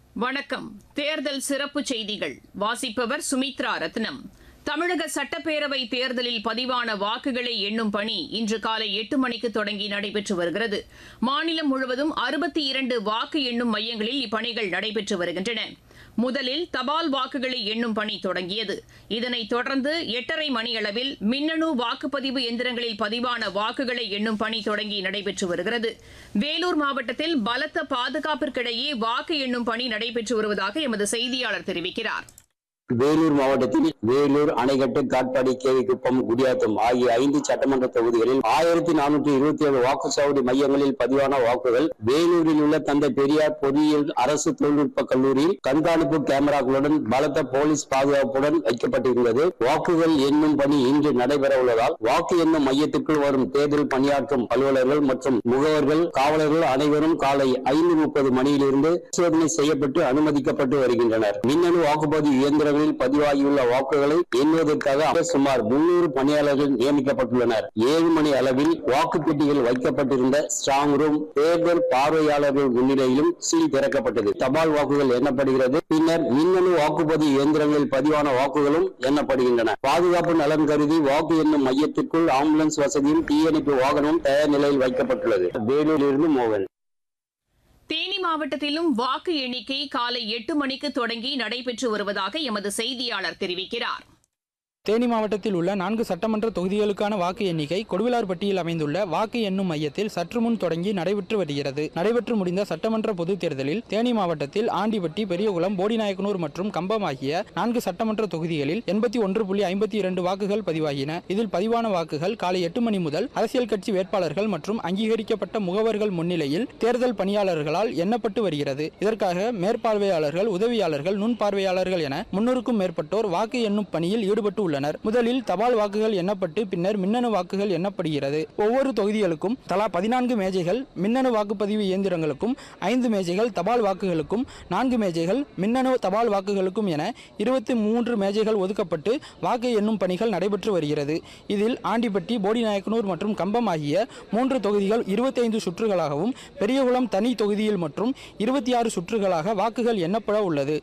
வணக்கம் தேர்தல் சிறப்பு செய்திகள் வாசிப்பவர் சுமித்ரா ரத்னம் தமிழக சட்டப்பேரவை தேர்தலில் பதிவான வாக்குகளை எண்ணும் பணி இன்று காலை எட்டு மணிக்கு தொடங்கி நடைபெற்று வருகிறது மாநிலம் முழுவதும் அறுபத்தி இரண்டு வாக்கு எண்ணும் மையங்களில் இப்பணிகள் நடைபெற்று வருகின்றன முதலில் தபால் வாக்குகளை எண்ணும் பணி தொடங்கியது இதனைத் தொடர்ந்து எட்டரை மணியளவில் மின்னணு வாக்குப்பதிவு எந்திரங்களில் பதிவான வாக்குகளை எண்ணும் பணி தொடங்கி நடைபெற்று வருகிறது வேலூர் மாவட்டத்தில் பலத்த பாதுகாப்பிற்கிடையே வாக்கு எண்ணும் பணி நடைபெற்று வருவதாக எமது செய்தியாளர் தெரிவிக்கிறார் வேலூர் மாவட்டத்தில் வேலூர் அணைக்கட்டு காட்பாடி கேவிக்குப்பம் குடியாத்தம் ஆகிய ஐந்து சட்டமன்ற தொகுதிகளில் ஆயிரத்தி நானூற்றி இருபத்தி ஏழு வாக்குச்சாவடி மையங்களில் பதிவான வாக்குகள் வேலூரில் உள்ள தந்தை பெரியார் பொறியியல் அரசு தொழில்நுட்ப கல்லூரியில் கண்காணிப்பு கேமராக்களுடன் பலத்த போலீஸ் பாதுகாப்புடன் வைக்கப்பட்டிருந்தது வாக்குகள் எண்ணும் பணி இன்று நடைபெற உள்ளதால் வாக்கு எண்ணும் மையத்திற்குள் வரும் தேர்தல் பணியாற்றும் அலுவலர்கள் மற்றும் முகவர்கள் காவலர்கள் அனைவரும் காலை ஐந்து முப்பது மணியிலிருந்து பரிசோதனை செய்யப்பட்டு அனுமதிக்கப்பட்டு வருகின்றனர் மின்னணு வாக்குப்பதிவு இயந்திரங்களில் பதிவாகியுள்ள வாக்குகளை எண்ணுவதற்காக சுமார் முன்னூறு பணியாளர்கள் நியமிக்கப்பட்டுள்ளனர் ஏழு மணி அளவில் வாக்குப்பெட்டிகள் வைக்கப்பட்டிருந்த ஸ்ட்ராங் ரூம் தேர்தல் பார்வையாளர்கள் முன்னிலையிலும் சீல் திறக்கப்பட்டது தபால் வாக்குகள் எண்ணப்படுகிறது பின்னர் மின்னணு வாக்குப்பதிவு இயந்திரங்களில் பதிவான வாக்குகளும் எண்ணப்படுகின்றன பாதுகாப்பு நலன் கருதி வாக்கு எண்ணும் மையத்திற்குள் ஆம்புலன்ஸ் வசதியும் தீயணைப்பு வாகனமும் தயார் நிலையில் வைக்கப்பட்டுள்ளது வேலூரிலிருந்து மோகன் தேனி மாவட்டத்திலும் வாக்கு எண்ணிக்கை காலை எட்டு மணிக்கு தொடங்கி நடைபெற்று வருவதாக எமது செய்தியாளர் தெரிவிக்கிறார் தேனி மாவட்டத்தில் உள்ள நான்கு சட்டமன்ற தொகுதிகளுக்கான வாக்கு எண்ணிக்கை கொடுவிலார்பட்டியில் அமைந்துள்ள வாக்கு எண்ணும் மையத்தில் சற்று முன் தொடங்கி நடைபெற்று வருகிறது நடைபெற்று முடிந்த சட்டமன்ற பொதுத் தேர்தலில் தேனி மாவட்டத்தில் ஆண்டிப்பட்டி பெரியகுளம் போடிநாயக்கனூர் மற்றும் கம்பம் ஆகிய நான்கு சட்டமன்ற தொகுதிகளில் எண்பத்தி ஒன்று புள்ளி ஐம்பத்தி இரண்டு வாக்குகள் பதிவாகின இதில் பதிவான வாக்குகள் காலை எட்டு மணி முதல் அரசியல் கட்சி வேட்பாளர்கள் மற்றும் அங்கீகரிக்கப்பட்ட முகவர்கள் முன்னிலையில் தேர்தல் பணியாளர்களால் எண்ணப்பட்டு வருகிறது இதற்காக மேற்பார்வையாளர்கள் உதவியாளர்கள் நுண் பார்வையாளர்கள் என முன்னூறுக்கும் மேற்பட்டோர் வாக்கு எண்ணும் பணியில் ஈடுபட்டு உள்ளனர் முதலில் தபால் வாக்குகள் எண்ணப்பட்டு பின்னர் மின்னணு வாக்குகள் எண்ணப்படுகிறது ஒவ்வொரு தொகுதிகளுக்கும் தலா பதினான்கு மேஜைகள் மின்னணு வாக்குப்பதிவு இயந்திரங்களுக்கும் ஐந்து மேஜைகள் தபால் வாக்குகளுக்கும் நான்கு மேஜைகள் மின்னணு தபால் வாக்குகளுக்கும் என இருபத்தி மூன்று மேஜைகள் ஒதுக்கப்பட்டு வாக்கு எண்ணும் பணிகள் நடைபெற்று வருகிறது இதில் ஆண்டிப்பட்டி போடிநாயக்கனூர் மற்றும் கம்பம் ஆகிய மூன்று தொகுதிகள் இருபத்தைந்து சுற்றுகளாகவும் பெரியகுளம் தனி தொகுதியில் மற்றும் இருபத்தி ஆறு சுற்றுகளாக வாக்குகள் எண்ணப்பட உள்ளது